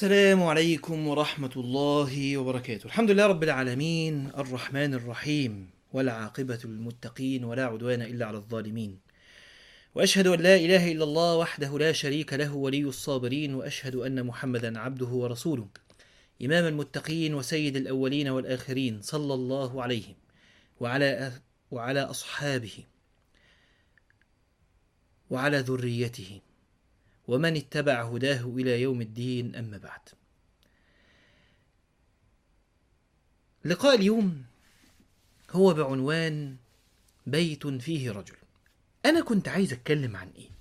السلام عليكم ورحمة الله وبركاته الحمد لله رب العالمين الرحمن الرحيم والعاقبة للمتقين ولا عدوان إلا على الظالمين وأشهد أن لا إله إلا الله وحده لا شريك له ولي الصابرين وأشهد أن محمدا عبده ورسوله إمام المتقين وسيد الأولين والآخرين صلى الله عليه وعلى وعلى أصحابه وعلى ذريته ومن اتبع هداه إلى يوم الدين أما بعد لقاء اليوم هو بعنوان بيت فيه رجل أنا كنت عايز أتكلم عن إيه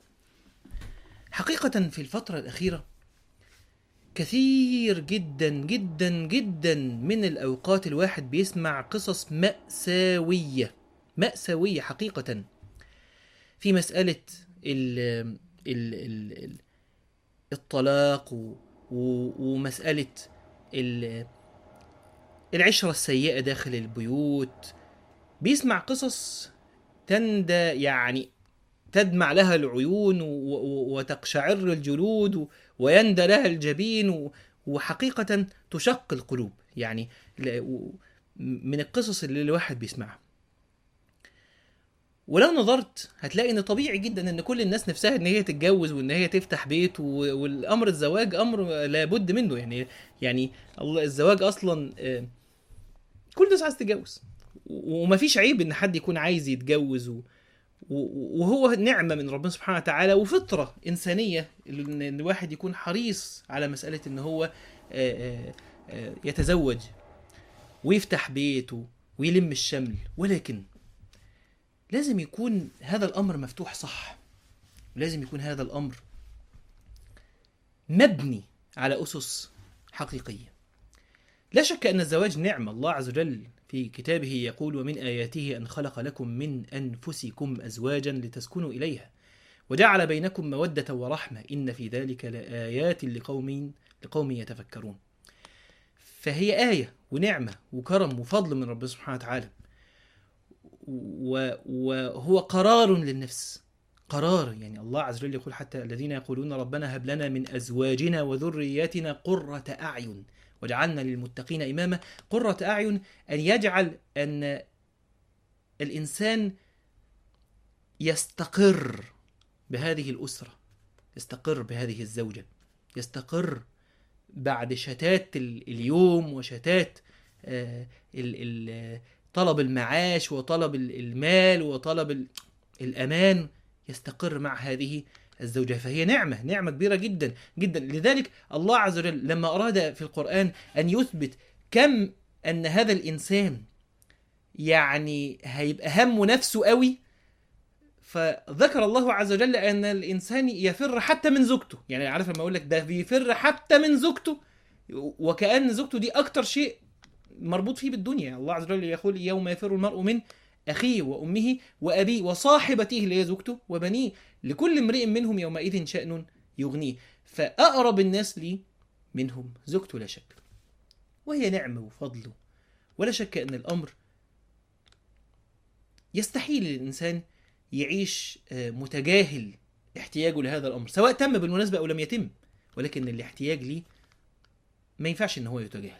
حقيقة في الفترة الأخيرة كثير جدا جدا جدا من الأوقات الواحد بيسمع قصص مأساوية مأساوية حقيقة في مسألة ال ال ال ال الطلاق و و ومسألة ال العشرة السيئة داخل البيوت بيسمع قصص تندى يعني تدمع لها العيون و- و- وتقشعر الجلود و- ويندى لها الجبين و- وحقيقة تشق القلوب يعني ل- و- من القصص اللي الواحد بيسمعها ولو نظرت هتلاقي ان طبيعي جدا ان كل الناس نفسها ان هي تتجوز وان هي تفتح بيت و- والامر الزواج امر لابد منه يعني يعني الله الزواج اصلا آه، كل الناس عايز تتجوز و- ومفيش عيب ان حد يكون عايز يتجوز و و- وهو نعمه من ربنا سبحانه وتعالى وفطره انسانيه ان إن الواحد يكون حريص على مساله ان هو آه، آه، آه، يتزوج ويفتح بيته ويلم الشمل ولكن لازم يكون هذا الامر مفتوح صح لازم يكون هذا الامر مبني على اسس حقيقيه لا شك ان الزواج نعمه الله عز وجل في كتابه يقول ومن اياته ان خلق لكم من انفسكم ازواجا لتسكنوا اليها وجعل بينكم موده ورحمه ان في ذلك لايات لقوم لقوم يتفكرون فهي ايه ونعمه وكرم وفضل من ربنا سبحانه وتعالى و- وهو قرار للنفس قرار يعني الله عز وجل يقول حتى الذين يقولون ربنا هب لنا من ازواجنا وذرياتنا قرة اعين وجعلنا للمتقين اماما قرة اعين ان يجعل ان الانسان يستقر بهذه الاسره يستقر بهذه الزوجه يستقر بعد شتات ال- اليوم وشتات آه، ال- ال- طلب المعاش وطلب ال- المال وطلب ال- الامان يستقر مع هذه الزوجة فهي نعمة نعمة كبيرة جدا جدا لذلك الله عز وجل لما أراد في القرآن أن يثبت كم أن هذا الإنسان يعني هيبقى همه نفسه قوي فذكر الله عز وجل أن الإنسان يفر حتى من زوجته يعني عارف لما أقول لك ده بيفر حتى من زوجته وكأن زوجته دي أكتر شيء مربوط فيه بالدنيا الله عز وجل يقول يوم يفر المرء من أخيه وأمه وأبيه وصاحبته اللي هي زوجته وبنيه لكل امرئ منهم يومئذ شأن يغنيه فأقرب الناس لي منهم زوجته لا شك وهي نعمة وفضل ولا شك أن الأمر يستحيل الإنسان يعيش آه، متجاهل احتياجه لهذا الأمر سواء تم بالمناسبة أو لم يتم ولكن الاحتياج ليه ما ينفعش ان هو يتجاهل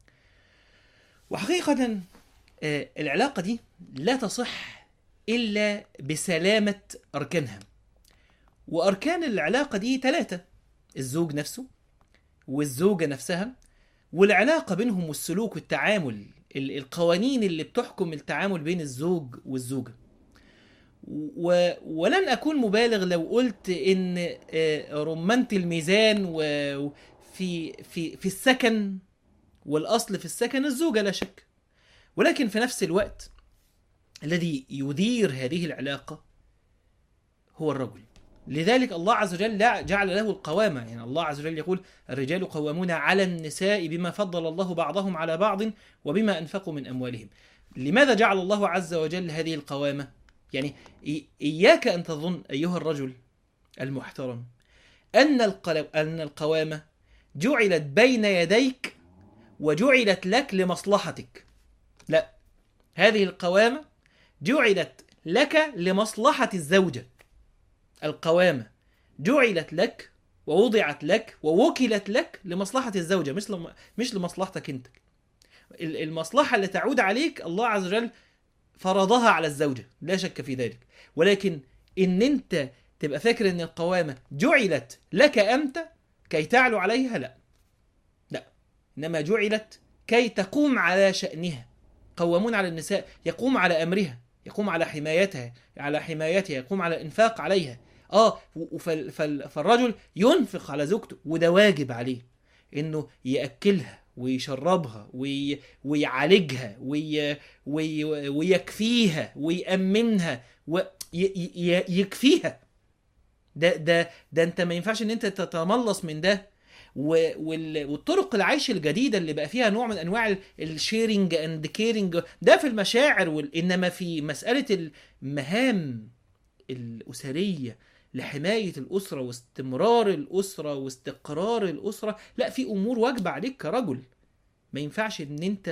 وحقيقة آه، العلاقة دي لا تصح إلا بسلامة أركانها وأركان العلاقة دي ثلاثة الزوج نفسه والزوجة نفسها والعلاقة بينهم والسلوك والتعامل ال- القوانين اللي بتحكم التعامل بين الزوج والزوجة و... ولن أكون مبالغ لو قلت إن آه، رمانة الميزان وفي في في السكن والاصل في السكن الزوجه لا شك ولكن في نفس الوقت الذي يدير هذه العلاقه هو الرجل لذلك الله عز وجل لا- جعل له القوامه يعني الله عز وجل يقول الرجال قوامون على النساء بما فضل الله بعضهم على بعض وبما انفقوا من اموالهم لماذا جعل الله عز وجل هذه القوامه يعني إي- اياك ان تظن ايها الرجل المحترم ان القل- ان القوامه جعلت بين يديك وجعلت لك لمصلحتك لا هذه القوامة جعلت لك لمصلحة الزوجة القوامة جعلت لك ووضعت لك ووكلت لك لمصلحه الزوجه مش لم... مش لمصلحتك انت ال- المصلحه اللي تعود عليك الله عز وجل فرضها على الزوجه لا شك في ذلك ولكن ان انت تبقى فاكر ان القوامه جعلت لك انت كي تعلو عليها لا لا انما جعلت كي تقوم على شانها قوامون على النساء يقوم على امرها يقوم على حمايتها على حمايتها يقوم على الانفاق عليها اه و- فال- فال- فالرجل ينفق على زوجته وده واجب عليه انه ياكلها ويشربها وي... ويعالجها وي... وي... ويكفيها ويأمنها ويكفيها ده ده ده انت ما ينفعش ان انت تتملص من ده و... وال... والطرق العيش الجديده اللي بقى فيها نوع من انواع الشيرنج اند كيرنج ده في المشاعر وال... انما في مساله المهام الاسريه لحمايه الاسره واستمرار الاسره واستقرار الاسره لا في امور واجبه عليك كرجل ما ينفعش ان انت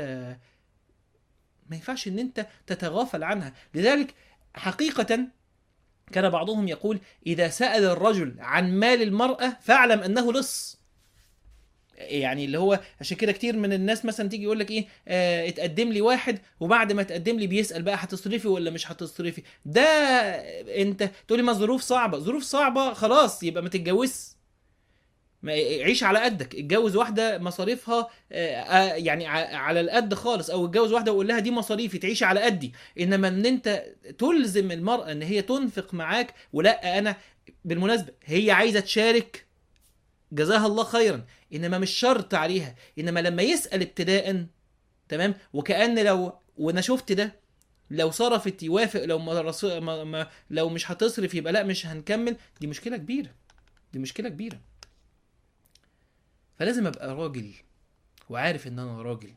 ما ينفعش ان انت تتغافل عنها لذلك حقيقه كان بعضهم يقول اذا سال الرجل عن مال المراه فاعلم انه لص يعني اللي هو عشان كده كتير من الناس مثلا تيجي يقول لك ايه آه اتقدم لي واحد وبعد ما تقدم لي بيسال بقى هتصرفي ولا مش هتصرفي ده انت تقولي ما ظروف صعبه ظروف صعبه خلاص يبقى ما تتجوزش ما عيش على قدك اتجوز واحده مصاريفها آه، آه، يعني ع- على القد خالص او اتجوز واحده وقول لها دي مصاريفي تعيشي على قدي انما ان انت تلزم المراه ان هي تنفق معاك ولا انا بالمناسبه هي عايزه تشارك جزاها الله خيرا انما مش شرط عليها انما لما يسال ابتداء تمام وكان لو وانا شفت ده لو صرفت يوافق لو ما, رص... ما... ما لو مش هتصرف يبقى لا مش هنكمل دي مشكله كبيره دي مشكله كبيره فلازم ابقى راجل وعارف ان انا راجل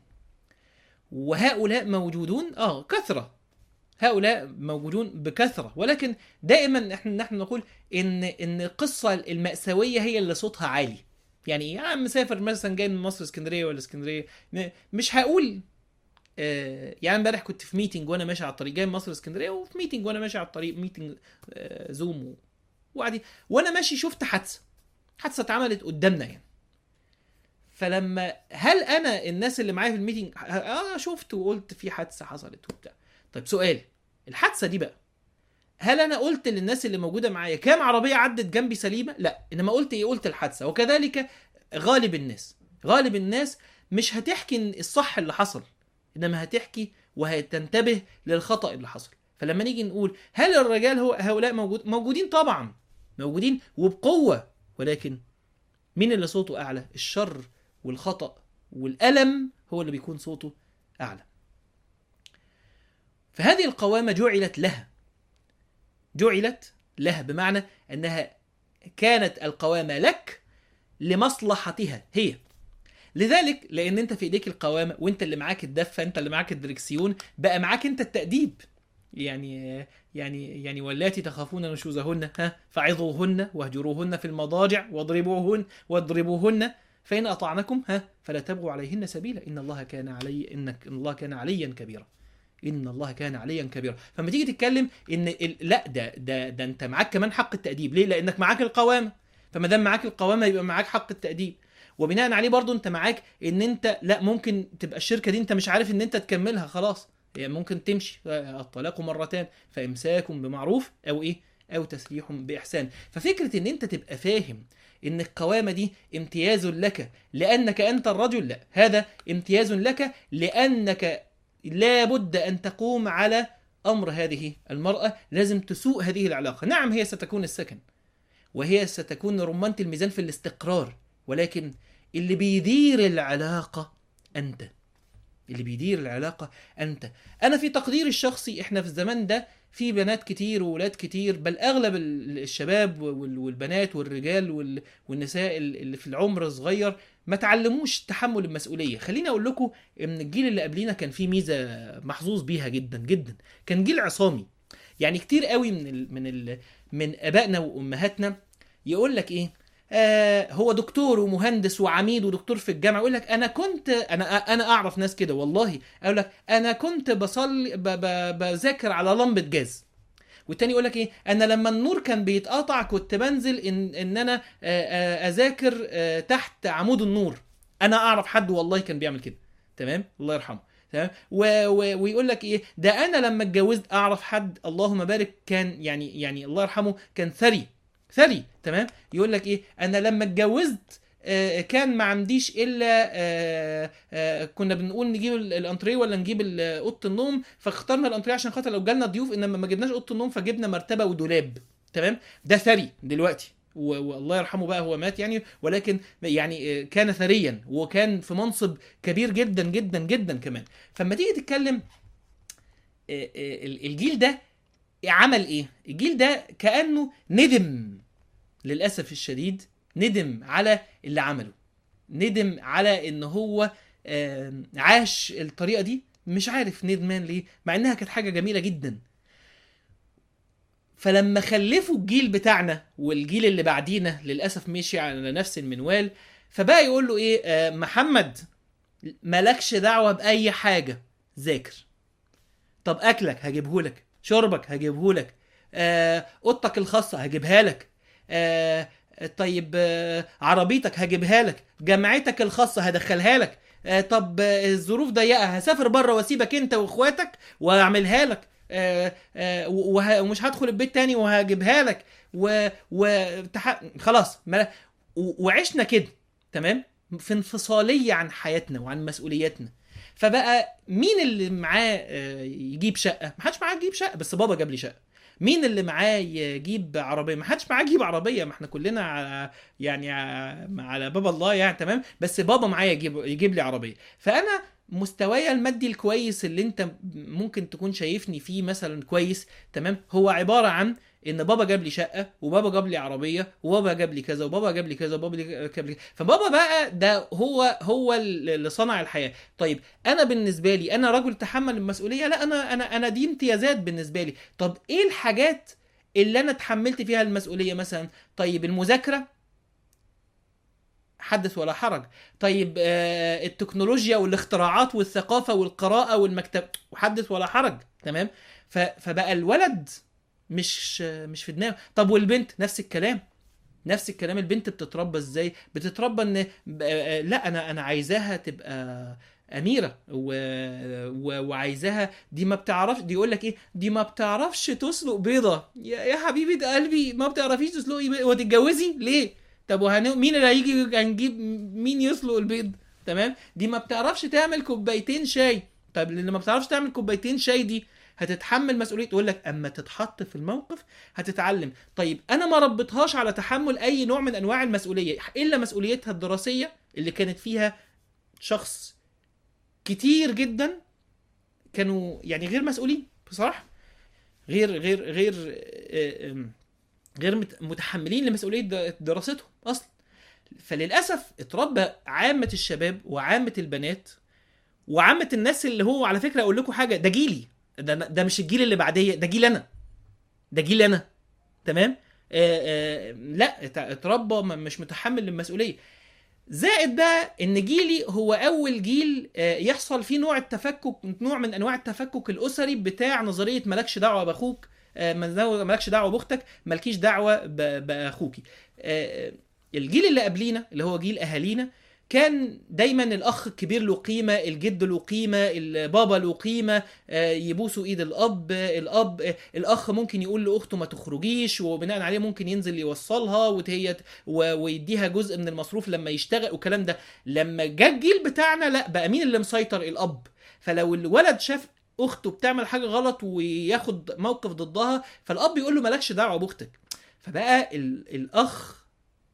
وهؤلاء موجودون اه كثره هؤلاء موجودون بكثره ولكن دائما احنا نحن نقول ان ان القصه الماساويه هي اللي صوتها عالي يعني يا عم مسافر مثلا جاي من مصر اسكندريه ولا اسكندريه م- مش هقول آه، يعني امبارح كنت في ميتنج وانا ماشي على الطريق جاي من مصر اسكندريه وفي ميتنج وانا ماشي على الطريق ميتنج آه، زوم و- وقعد وانا ماشي شفت حادثه حادثه اتعملت قدامنا يعني فلما هل انا الناس اللي معايا في الميتنج اه شفت وقلت في حادثه حصلت وبتاع طيب سؤال الحادثه دي بقى هل انا قلت للناس اللي موجوده معايا كام عربيه عدت جنبي سليمه لا انما قلت ايه قلت الحادثه وكذلك غالب الناس غالب الناس مش هتحكي الصح اللي حصل انما هتحكي وهتنتبه للخطا اللي حصل فلما نيجي نقول هل الرجال هو هؤلاء موجود موجودين طبعا موجودين وبقوه ولكن مين اللي صوته اعلى الشر والخطا والالم هو اللي بيكون صوته اعلى فهذه القوامه جعلت لها جعلت لها بمعنى انها كانت القوامه لك لمصلحتها هي لذلك لان انت في ايديك القوامه وانت اللي معاك الدفه انت اللي معاك الدركسيون بقى معاك انت التاديب يعني يعني يعني واللاتي تخافون نشوزهن ها فعظوهن واهجروهن في المضاجع واضربوهن واضربوهن فإن أطعنكم ها فلا تبغوا عليهن سبيلا إن الله كان علي إنك إن الله كان عليا كبيرا إن الله كان عليا كبيرا فما تيجي تتكلم إن ال... لا ده ده ده أنت معاك كمان حق التأديب ليه؟ لأنك معاك القوامة فما دام معاك القوامة يبقى معاك حق التأديب وبناء عليه برضو انت معاك ان انت لا ممكن تبقى الشركه دي انت مش عارف ان انت تكملها خلاص يعني ممكن تمشي الطلاق مرتان فامساك بمعروف او ايه او تسريح باحسان ففكره ان انت تبقى فاهم ان القوامه دي امتياز لك لانك انت الرجل لا هذا امتياز لك لانك لابد ان تقوم على امر هذه المراه لازم تسوء هذه العلاقه نعم هي ستكون السكن وهي ستكون رمانه الميزان في الاستقرار ولكن اللي بيدير العلاقه انت اللي بيدير العلاقه انت انا في تقديري الشخصي احنا في الزمان ده في بنات كتير وولاد كتير بل اغلب الشباب والبنات والرجال والنساء اللي في العمر الصغير ما تعلموش تحمل المسؤوليه خليني اقول لكم ان الجيل اللي قبلينا كان فيه ميزه محظوظ بيها جدا جدا كان جيل عصامي يعني كتير قوي من ال من ال من ابائنا وامهاتنا يقول لك ايه آه هو دكتور ومهندس وعميد ودكتور في الجامعه يقول لك انا كنت انا انا اعرف ناس كده والله اقول لك انا كنت بصلي ب ب بذاكر على لمبه جاز والتاني يقول لك ايه انا لما النور كان بيتقطع كنت بنزل ان ان انا آه، آه، اذاكر آه، تحت عمود النور انا اعرف حد والله كان بيعمل كده تمام الله يرحمه تمام و... و... ويقول لك ايه ده انا لما اتجوزت اعرف حد اللهم بارك كان يعني يعني الله يرحمه كان ثري ثري تمام يقول لك ايه انا لما اتجوزت آه، كان ما عنديش الا آه، آه، كنا بنقول نجيب ال- الانتريه ولا نجيب ال- اوضه النوم فاخترنا الانتريه عشان خاطر لو جالنا ضيوف انما ما جبناش اوضه النوم فجبنا مرتبه ودولاب تمام ده ثري دلوقتي و- والله يرحمه بقى هو مات يعني ولكن يعني آه، كان ثريا وكان في منصب كبير جدا جدا جدا كمان فلما تيجي تتكلم آه، آه، ال- الجيل ده عمل ايه الجيل ده كانه ندم للاسف الشديد ندم على اللي عمله ندم على ان هو آم، عاش الطريقه دي مش عارف ندمان ليه مع انها كانت حاجه جميله جدا فلما خلفوا الجيل بتاعنا والجيل اللي بعدينا للاسف مشي على نفس المنوال فبقى يقول له ايه آه محمد مالكش دعوه باي حاجه ذاكر طب اكلك هجيبهولك شربك هجيبهولك آه، اوضتك الخاصه هجيبها لك آه، طيب آه، عربيتك هجيبها لك جامعتك الخاصه هدخلها لك آه، طب آه، الظروف ضيقه هسافر بره واسيبك انت واخواتك واعملها لك آه، آه، وه- ومش هدخل البيت تاني وهجيبها لك و, و... تح... خلاص ما... و... وعشنا كده تمام في انفصاليه عن حياتنا وعن مسؤولياتنا فبقى مين اللي معاه آه، يجيب شقه ما حدش معاه يجيب شقه بس بابا جاب لي شقه مين اللي معاه يجيب عربيه ما حدش معاه يجيب عربيه ما احنا كلنا على يعني ع- على باب الله يعني تمام بس بابا معايا يجيب يجيب لي عربيه فانا مستواي المادي الكويس اللي انت ممكن تكون شايفني فيه مثلا كويس تمام هو عباره عن ان بابا جاب لي شقه وبابا جاب لي عربيه وبابا جاب لي كذا وبابا جاب لي كذا وبابا جاب لي فبابا بقى ده هو هو اللي صنع الحياه طيب انا بالنسبه لي انا رجل تحمل المسؤوليه لا انا انا انا دي امتيازات بالنسبه لي طب ايه الحاجات اللي انا اتحملت فيها المسؤوليه مثلا طيب المذاكره حدث ولا حرج طيب آه التكنولوجيا والاختراعات والثقافه والقراءه والمكتب وحدث ولا حرج تمام ف- فبقى الولد مش مش في دماغه طب والبنت نفس الكلام نفس الكلام البنت بتتربى ازاي بتتربى ان ب- آه، لا انا انا عايزاها تبقى اميره و... و... وعايزاها دي ما بتعرفش دي يقول لك ايه دي ما بتعرفش تسلق بيضه يا, يا حبيبه قلبي ما بتعرفيش تسلقي بيضه وتتجوزي ليه طب وهن... مين اللي هيجي هنجيب مين يسلق البيض تمام دي ما بتعرفش تعمل كوبايتين شاي طب اللي ما بتعرفش تعمل كوبايتين شاي دي هتتحمل مسؤوليه تقول لك اما تتحط في الموقف هتتعلم طيب انا ما ربيتهاش على تحمل اي نوع من انواع المسؤوليه الا مسؤوليتها الدراسيه اللي كانت فيها شخص كتير جدا كانوا يعني غير مسؤولين بصراحه غير غير غير آه، آم، غير مت- متحملين لمسؤوليه د- دراستهم اصلا فللاسف اتربى عامه الشباب وعامه البنات وعامه الناس اللي هو على فكره اقول لكم حاجه ده جيلي ده ده مش الجيل اللي بعديه ده جيل انا ده جيل انا تمام آه آه لا ات- اتربى م- مش متحمل للمسؤوليه زائد بقى ان جيلي هو اول جيل آه، يحصل فيه نوع التفكك نوع من انواع التفكك الاسري بتاع نظريه مالكش دعوه باخوك آه، مال- مالكش دعوه باختك مالكيش دعوه ب- باخوكي آه، الجيل اللي قبلينا اللي هو جيل اهالينا كان دايما الاخ الكبير له قيمه الجد له قيمه البابا له قيمه آه، يبوسوا ايد الاب الاب آه، الاخ ممكن يقول لاخته ما تخرجيش وبناء عليه ممكن ينزل يوصلها وهي و- ويديها جزء من المصروف لما يشتغل والكلام ده لما جه الجيل بتاعنا لا بقى مين اللي مسيطر الاب فلو الولد شاف اخته بتعمل حاجه غلط وياخد موقف ضدها فالاب يقول له مالكش دعوه باختك فبقى ال- الاخ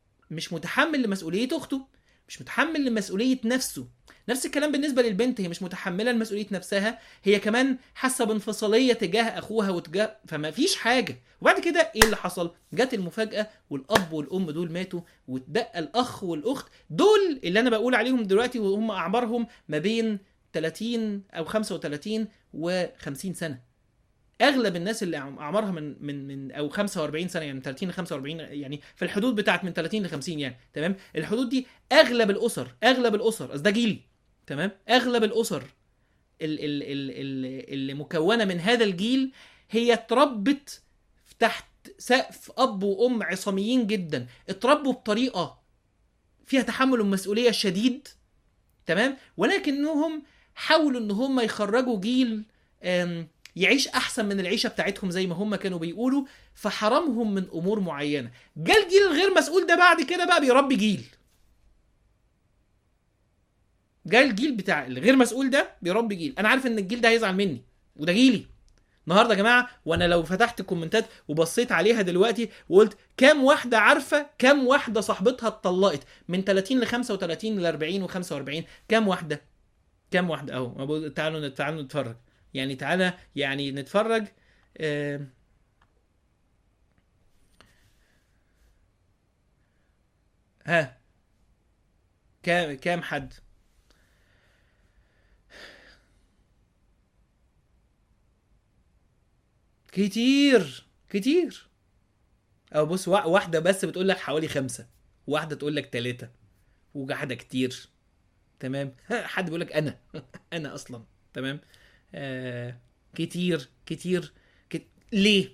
مش متحمل لمسؤوليه اخته مش متحمل لمسؤوليه نفسه نفس الكلام بالنسبه للبنت هي مش متحمله لمسؤوليه نفسها هي كمان حاسه بانفصاليه تجاه اخوها وتجاه فما فيش حاجه وبعد كده ايه اللي حصل جت المفاجاه والاب والام دول ماتوا واتبقى الاخ والاخت دول اللي انا بقول عليهم دلوقتي وهم اعمارهم ما بين 30 او 35 و50 سنه اغلب الناس اللي أعم- اعمارها من من من او 45 سنه يعني 30 ل 45 يعني في الحدود بتاعت من 30 ل 50 يعني تمام الحدود دي اغلب الاسر اغلب الاسر أصل ده جيلي تمام اغلب الاسر ال- ال- ال- ال- اللي مكونه من هذا الجيل هي اتربت تحت سقف اب وام عصاميين جدا اتربوا بطريقه فيها تحمل المسؤوليه شديد تمام ولكنهم حاولوا ان هم يخرجوا جيل آم، يعيش احسن من العيشه بتاعتهم زي ما هم كانوا بيقولوا فحرمهم من امور معينه جه الجيل الغير مسؤول ده بعد كده بقى بيربي جيل جه الجيل بتاع الغير مسؤول ده بيربي جيل انا عارف ان الجيل ده هيزعل مني وده جيلي النهارده يا جماعه وانا لو فتحت الكومنتات وبصيت عليها دلوقتي وقلت كام واحده عارفه كام واحده صاحبتها اتطلقت من 30 ل 35 ل 40 و45 كام واحده كام واحده اهو ما بقول- تعالوا نت- تعالوا نتفرج يعني تعالى يعني نتفرج آه، ها كام كام حد كتير كتير او بص وا- واحده بس بتقول لك حوالي خمسة واحده تقول لك ثلاثة وواحده كتير تمام حد بيقول لك انا انا اصلا تمام آه كتير كتير كت... ليه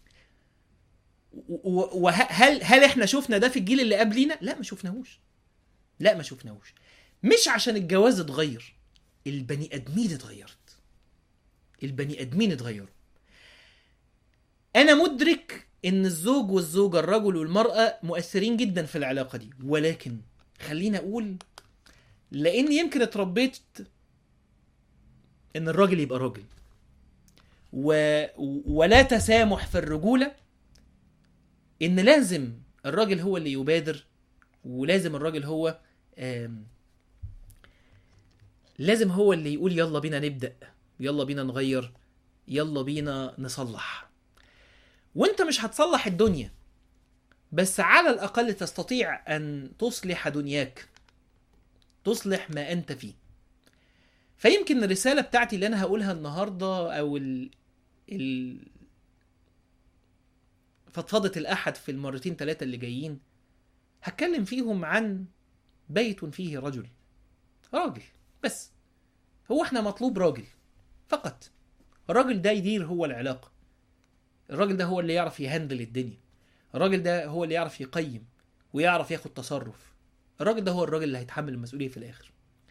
وهل هل احنا شفنا ده في الجيل اللي قبلينا لا ما شفناهوش لا ما شفناهوش مش عشان الجواز اتغير البني ادمين اتغيرت البني ادمين اتغيروا انا مدرك ان الزوج والزوجه الرجل والمراه مؤثرين جدا في العلاقه دي ولكن خليني اقول لاني يمكن اتربيت ان الراجل يبقى راجل و... ولا تسامح في الرجوله ان لازم الراجل هو اللي يبادر ولازم الراجل هو آم... لازم هو اللي يقول يلا بينا نبدا يلا بينا نغير يلا بينا نصلح وانت مش هتصلح الدنيا بس على الاقل تستطيع ان تصلح دنياك تصلح ما انت فيه فيمكن الرسالة بتاعتي اللي انا هقولها النهاردة او ال... ال... فضفضة الاحد في المرتين ثلاثة اللي جايين هتكلم فيهم عن بيت فيه رجل راجل بس هو احنا مطلوب راجل فقط الراجل ده يدير هو العلاقة الراجل ده هو اللي يعرف يهندل الدنيا الراجل ده هو اللي يعرف يقيم ويعرف ياخد تصرف الراجل ده هو الراجل اللي هيتحمل المسؤولية في الآخر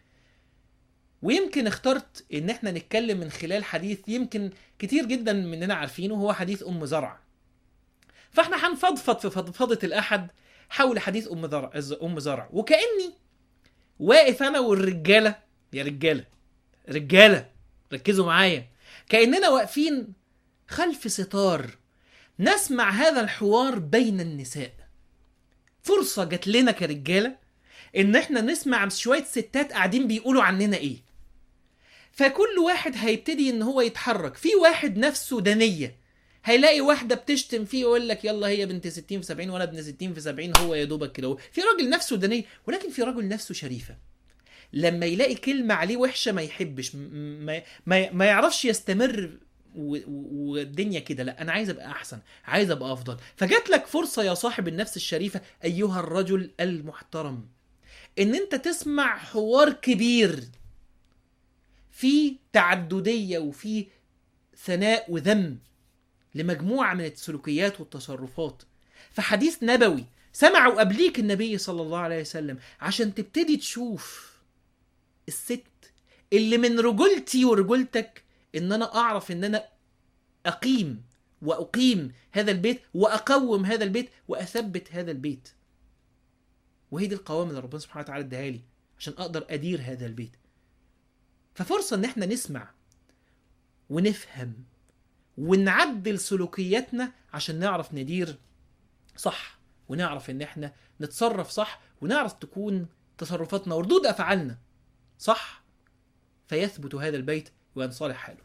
ويمكن اخترت ان احنا نتكلم من خلال حديث يمكن كتير جدا مننا عارفينه هو حديث ام زرع فاحنا هنفضفض في فضفضة الاحد حول حديث ام زرع ام زرع وكاني واقف انا والرجاله يا رجاله رجاله ركزوا معايا كاننا واقفين خلف ستار نسمع هذا الحوار بين النساء فرصة جات لنا كرجالة ان احنا نسمع شوية ستات قاعدين بيقولوا عننا ايه فكل واحد هيبتدي ان هو يتحرك في واحد نفسه دنية هيلاقي واحدة بتشتم فيه ويقول لك يلا هي بنت 60 في 70 وانا ابن 60 في 70 هو يا دوبك كده في راجل نفسه دنية ولكن في راجل نفسه شريفة لما يلاقي كلمة عليه وحشة ما يحبش ما, ما, ما يعرفش يستمر والدنيا كده لا انا عايز ابقى احسن عايز ابقى افضل فجات لك فرصه يا صاحب النفس الشريفه ايها الرجل المحترم ان انت تسمع حوار كبير في تعدديه وفي ثناء وذم لمجموعه من السلوكيات والتصرفات فحديث نبوي سمعوا قبليك النبي صلى الله عليه وسلم عشان تبتدي تشوف الست اللي من رجولتي ورجولتك ان انا اعرف ان انا اقيم واقيم هذا البيت واقوم هذا البيت واثبت هذا البيت وهي دي القوام اللي ربنا سبحانه وتعالى اداها لي عشان اقدر ادير هذا البيت ففرصه ان احنا نسمع ونفهم ونعدل سلوكياتنا عشان نعرف ندير صح ونعرف ان احنا نتصرف صح ونعرف تكون تصرفاتنا وردود افعالنا صح فيثبت هذا البيت وينصلح حاله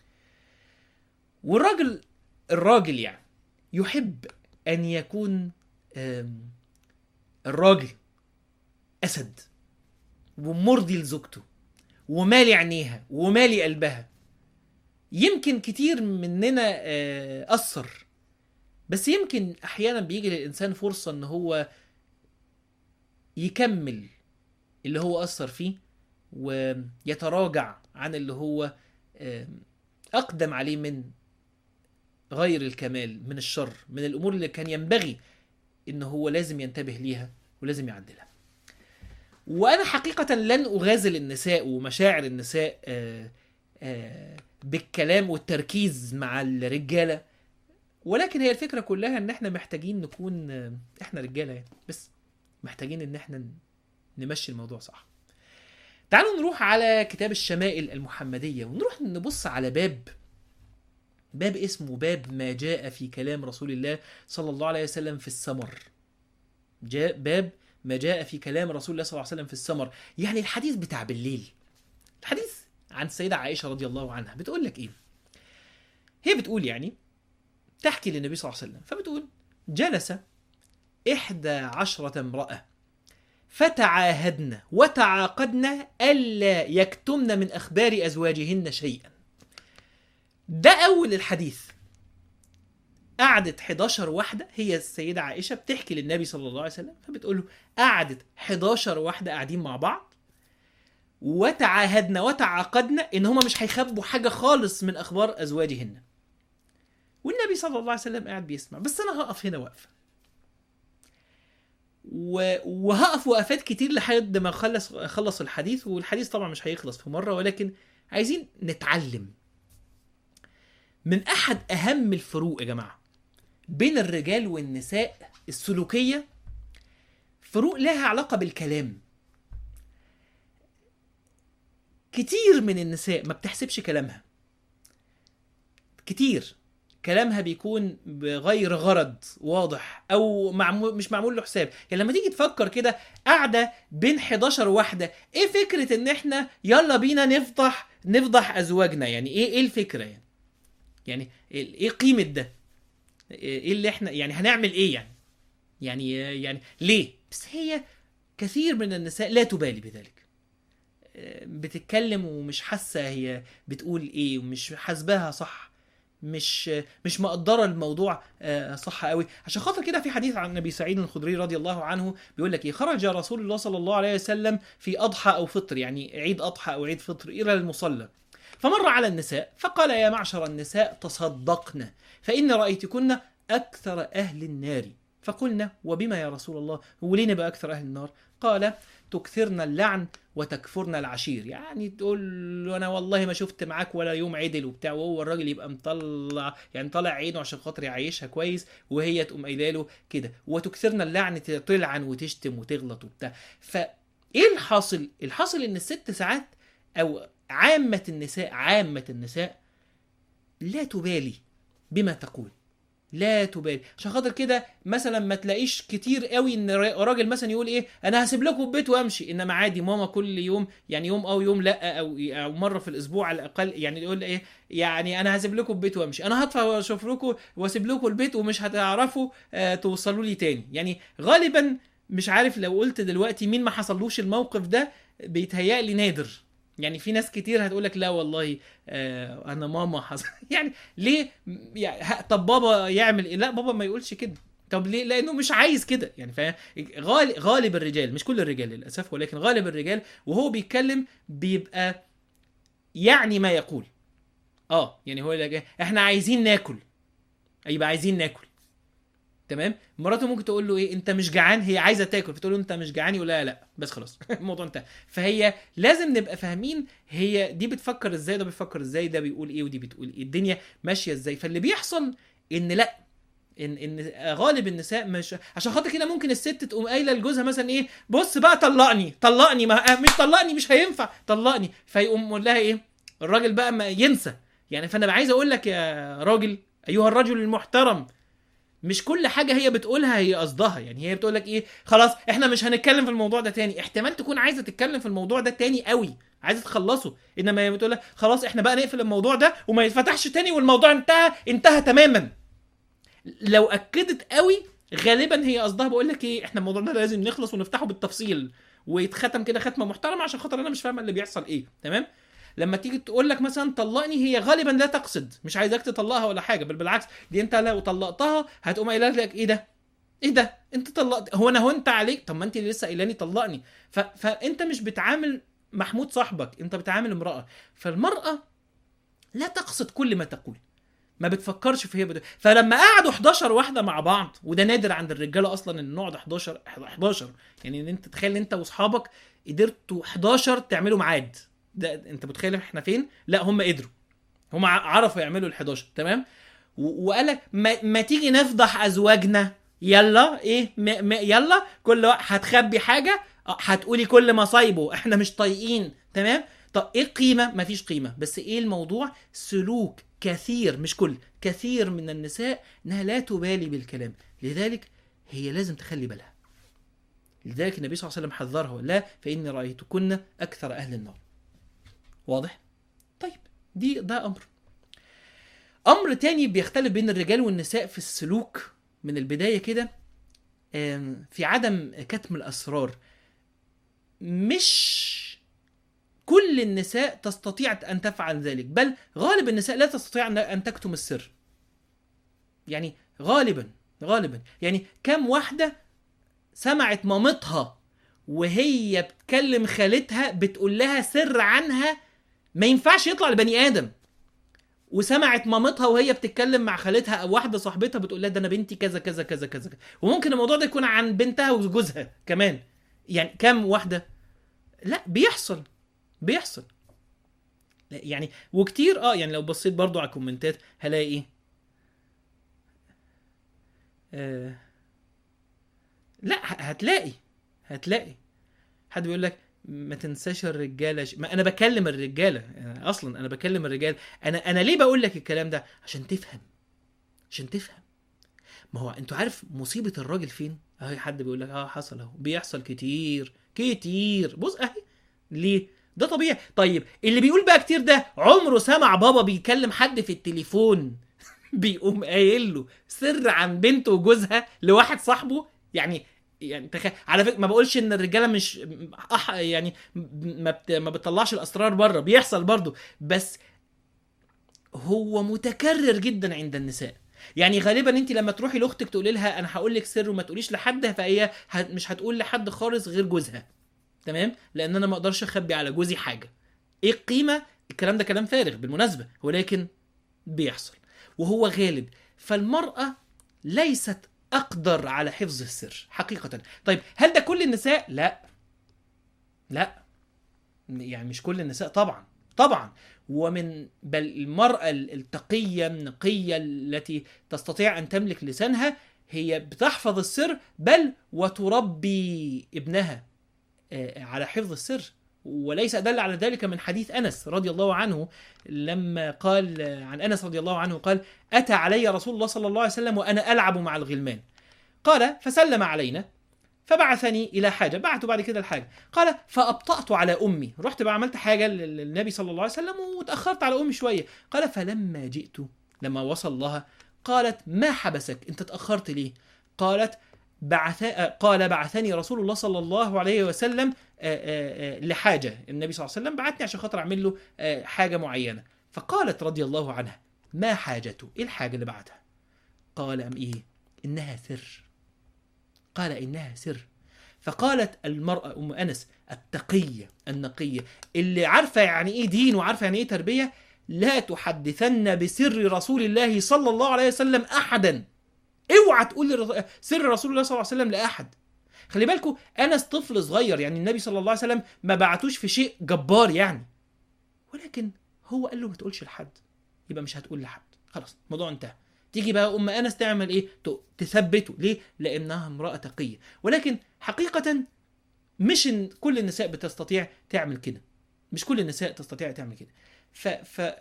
والراجل الراجل يعني يحب ان يكون الراجل اسد ومرضي لزوجته ومالي عينيها ومالي قلبها يمكن كتير مننا اثر بس يمكن احيانا بيجي للانسان فرصه ان هو يكمل اللي هو اثر فيه ويتراجع عن اللي هو اقدم عليه من غير الكمال من الشر من الامور اللي كان ينبغي ان هو لازم ينتبه ليها ولازم يعدلها وانا حقيقه لن اغازل النساء ومشاعر النساء آه، آه، بالكلام والتركيز مع الرجاله ولكن هي الفكره كلها ان احنا محتاجين نكون آه، احنا رجاله يعني بس محتاجين ان احنا نمشي الموضوع صح تعالوا نروح على كتاب الشمائل المحمديه ونروح نبص على باب باب اسمه باب ما جاء في كلام رسول الله صلى الله عليه وسلم في السمر جاء باب ما جاء في كلام رسول الله صلى الله عليه وسلم في السمر يعني الحديث بتاع بالليل الحديث عن السيدة عائشة رضي الله عنها بتقول لك ايه هي بتقول يعني تحكي للنبي صلى الله عليه وسلم فبتقول جلس إحدى عشرة امرأة فتعاهدن وتعاقدن ألا يكتمن من أخبار أزواجهن شيئا ده أول الحديث قعدت 11 واحدة هي السيدة عائشة بتحكي للنبي صلى الله عليه وسلم فبتقول له قعدت 11 واحدة قاعدين مع بعض وتعاهدنا وتعاقدنا ان هما مش هيخبوا حاجة خالص من اخبار ازواجهن والنبي صلى الله عليه وسلم قاعد بيسمع بس انا هقف هنا وقفة و... وهقف وقفات كتير لحد ما خلص خلص الحديث والحديث طبعا مش هيخلص في مرة ولكن عايزين نتعلم من احد اهم الفروق يا جماعه بين الرجال والنساء السلوكيه فروق لها علاقه بالكلام كتير من النساء ما بتحسبش كلامها كتير كلامها بيكون بغير غرض واضح او معمول مش معمول له حساب يعني لما تيجي تفكر كده قاعده بين 11 واحده ايه فكره ان احنا يلا بينا نفضح نفضح ازواجنا يعني ايه ايه الفكره يعني يعني ايه قيمه ده ايه اللي احنا يعني هنعمل ايه يعني يعني يعني ليه بس هي كثير من النساء لا تبالي بذلك بتتكلم ومش حاسه هي بتقول ايه ومش حاسباها صح مش مش مقدره الموضوع صح قوي عشان خاطر كده في حديث عن النبي سعيد الخدري رضي الله عنه بيقول لك ايه خرج رسول الله صلى الله عليه وسلم في اضحى او فطر يعني عيد اضحى او عيد فطر الى المصلى فمر على النساء فقال يا معشر النساء تصدقن فإن رأيتكن أكثر أهل النار فقلنا وبما يا رسول الله وليه نبقى أكثر أهل النار قال تكثرن اللعن وتكفرن العشير يعني تقول له انا والله ما شفت معاك ولا يوم عدل وبتاع وهو الراجل يبقى مطلع يعني طالع عينه عشان خاطر يعيشها كويس وهي تقوم قايله له كده وتكثرن اللعن تلعن وتشتم وتغلط وبتاع فايه الحاصل الحاصل ان الست ساعات او عامة النساء عامة النساء لا تبالي بما تقول لا تبالي عشان خاطر كده مثلا ما تلاقيش كتير قوي ان راجل مثلا يقول ايه انا هسيب لكم البيت وامشي انما عادي ماما كل يوم يعني يوم او يوم لا او او مره في الاسبوع على الاقل يعني يقول ايه يعني انا هسيب لكم البيت وامشي انا هدفع واشوف لكم واسيب لكم البيت ومش هتعرفوا آه توصلوا لي تاني يعني غالبا مش عارف لو قلت دلوقتي مين ما حصلوش الموقف ده بيتهيألي نادر يعني في ناس كتير هتقول لك لا والله آه انا ماما حصل يعني ليه يعني طب بابا يعمل ايه لا بابا ما يقولش كده طب ليه لانه مش عايز كده يعني فاهم غالب, غالب الرجال مش كل الرجال للاسف ولكن غالب الرجال وهو بيتكلم بيبقى يعني ما يقول اه يعني هو لك احنا عايزين ناكل يبقى عايزين ناكل تمام مراته ممكن تقول له ايه انت مش جعان هي عايزه تاكل فتقول له انت مش جعان يقول لا لا بس خلاص الموضوع انتهى فهي لازم نبقى فاهمين هي دي بتفكر ازاي ده بيفكر ازاي ده بيقول ايه ودي بتقول ايه الدنيا ماشيه ازاي فاللي بيحصل ان لا ان ان غالب النساء مش عشان خاطر كده ممكن الست تقوم قايله لجوزها مثلا ايه بص بقى طلقني طلقني ما مش طلقني مش هينفع طلقني فيقوم يقول لها ايه الراجل بقى ما ينسى يعني فانا عايز اقول لك يا راجل ايها الرجل المحترم مش كل حاجه هي بتقولها هي قصدها يعني هي بتقول لك ايه خلاص احنا مش هنتكلم في الموضوع ده تاني احتمال تكون عايزه تتكلم في الموضوع ده تاني قوي عايزه تخلصه انما هي بتقول لك خلاص احنا بقى نقفل الموضوع ده وما يتفتحش تاني والموضوع انتهى انتهى تماما لو اكدت قوي غالبا هي قصدها بقول لك ايه احنا الموضوع ده لازم نخلص ونفتحه بالتفصيل ويتختم كده ختمه محترمه عشان خاطر انا مش فاهمه اللي بيحصل ايه تمام لما تيجي تقول لك مثلا طلقني هي غالبا لا تقصد مش عايزاك تطلقها ولا حاجه بل بالعكس دي انت لو طلقتها هتقوم قايله لك ايه ده ايه ده انت طلقت هو انا هونت عليك طب ما انت لسه قايلاني طلقني ف... فانت مش بتعامل محمود صاحبك انت بتعامل امراه فالمراه لا تقصد كل ما تقول ما بتفكرش في هي بت... فلما قعدوا 11 واحده مع بعض وده نادر عند الرجاله اصلا ان نقعد 11 11 يعني ان انت تخيل انت واصحابك قدرتوا 11 تعملوا ميعاد ده انت متخيل احنا فين لا هم قدروا هم ع- عرفوا يعملوا ال 11 تمام و- وقال لك ما, ما تيجي نفضح ازواجنا يلا ايه م... م... يلا كل واحد هتخبي حاجه آه، هتقولي كل مصايبه احنا مش طايقين تمام طب ايه القيمه مفيش قيمه بس ايه الموضوع سلوك كثير مش كل كثير من النساء انها لا تبالي بالكلام لذلك هي لازم تخلي بالها لذلك النبي صلى الله عليه وسلم حذرها لا فاني رايتكن اكثر اهل النار واضح طيب دي ده امر امر تاني بيختلف بين الرجال والنساء في السلوك من البدايه كده آم، في عدم كتم الاسرار مش كل النساء تستطيع ان تفعل ذلك بل غالب النساء لا تستطيع أن- ان تكتم السر يعني غالبا غالبا يعني كم واحده سمعت مامتها وهي بتكلم خالتها بتقول لها سر عنها ما ينفعش يطلع لبني ادم وسمعت مامتها وهي بتتكلم مع خالتها او واحده صاحبتها بتقول لها ده انا بنتي كذا كذا كذا كذا كذا. وممكن الموضوع ده يكون عن بنتها وجوزها كمان يعني كم واحده لا بيحصل بيحصل لا يعني وكتير اه يعني لو بصيت برضو على الكومنتات هلاقي ايه آه لا ه- هتلاقي هتلاقي حد بيقول لك ما تنساش الرجاله ش... ما انا بكلم الرجاله أنا اصلا انا بكلم الرجال انا انا ليه بقول لك الكلام ده عشان تفهم عشان تفهم ما هو انتوا عارف مصيبه الراجل فين اهي حد بيقول لك اه حصل اهو بيحصل كتير كتير بص اهي ليه ده طبيعي طيب اللي بيقول بقى كتير ده عمره سمع بابا بيكلم حد في التليفون بيقوم قايل له سر عن بنته وجوزها لواحد صاحبه يعني يعني تخ... على فكره ما بقولش ان الرجاله مش أح... يعني ما بت... ما بتطلعش الاسرار بره بيحصل برضه بس هو متكرر جدا عند النساء يعني غالبا انت لما تروحي لاختك تقولي لها انا هقول لك سر وما تقوليش لحد فهي ه... مش هتقول لحد خالص غير جوزها تمام لان انا ما اقدرش اخبي على جوزي حاجه ايه القيمه الكلام ده كلام فارغ بالمناسبه ولكن بيحصل وهو غالب فالمراه ليست اقدر على حفظ السر حقيقه طيب هل ده كل النساء لا لا يعني مش كل النساء طبعا طبعا ومن بل المرأة التقية النقية التي تستطيع أن تملك لسانها هي بتحفظ السر بل وتربي ابنها آه، على حفظ السر وليس أدل على ذلك من حديث أنس رضي الله عنه لما قال آه، عن أنس رضي الله عنه قال أتى علي رسول الله صلى الله عليه وسلم وأنا ألعب مع الغلمان قال فسلم علينا فبعثني الى حاجه بعته بعد كده الحاجه قال فابطات على امي رحت بقى عملت حاجه لل- للنبي صلى الله عليه وسلم وتاخرت على امي شويه قال فلما جئت لما وصل لها قالت ما حبسك انت تاخرت ليه قالت بعث قال بعثني رسول الله صلى الله عليه وسلم آه، آه، آه، لحاجه النبي صلى الله عليه وسلم بعتني عشان خاطر اعمل له آه، حاجه معينه فقالت رضي الله عنها ما حاجته ايه الحاجه اللي بعتها قال ام ايه انها سر قال انها سر فقالت المرأة أم أنس التقية النقية اللي عارفة يعني إيه دين وعارفة يعني إيه تربية لا تحدثن بسر رسول الله صلى الله عليه وسلم أحدا اوعى تقول لر- سر رسول الله صلى الله عليه وسلم لأحد خلي بالكم أنس طفل صغير يعني النبي صلى الله عليه وسلم ما بعتوش في شيء جبار يعني ولكن هو قال له ما تقولش لحد يبقى مش هتقول لحد خلاص الموضوع انتهى تيجي بقى ام انس تعمل ايه ت- تثبته ليه لانها امراه تقيه ولكن حقيقه مش إن كل النساء بتستطيع تعمل كده مش كل النساء تستطيع تعمل كده ف ف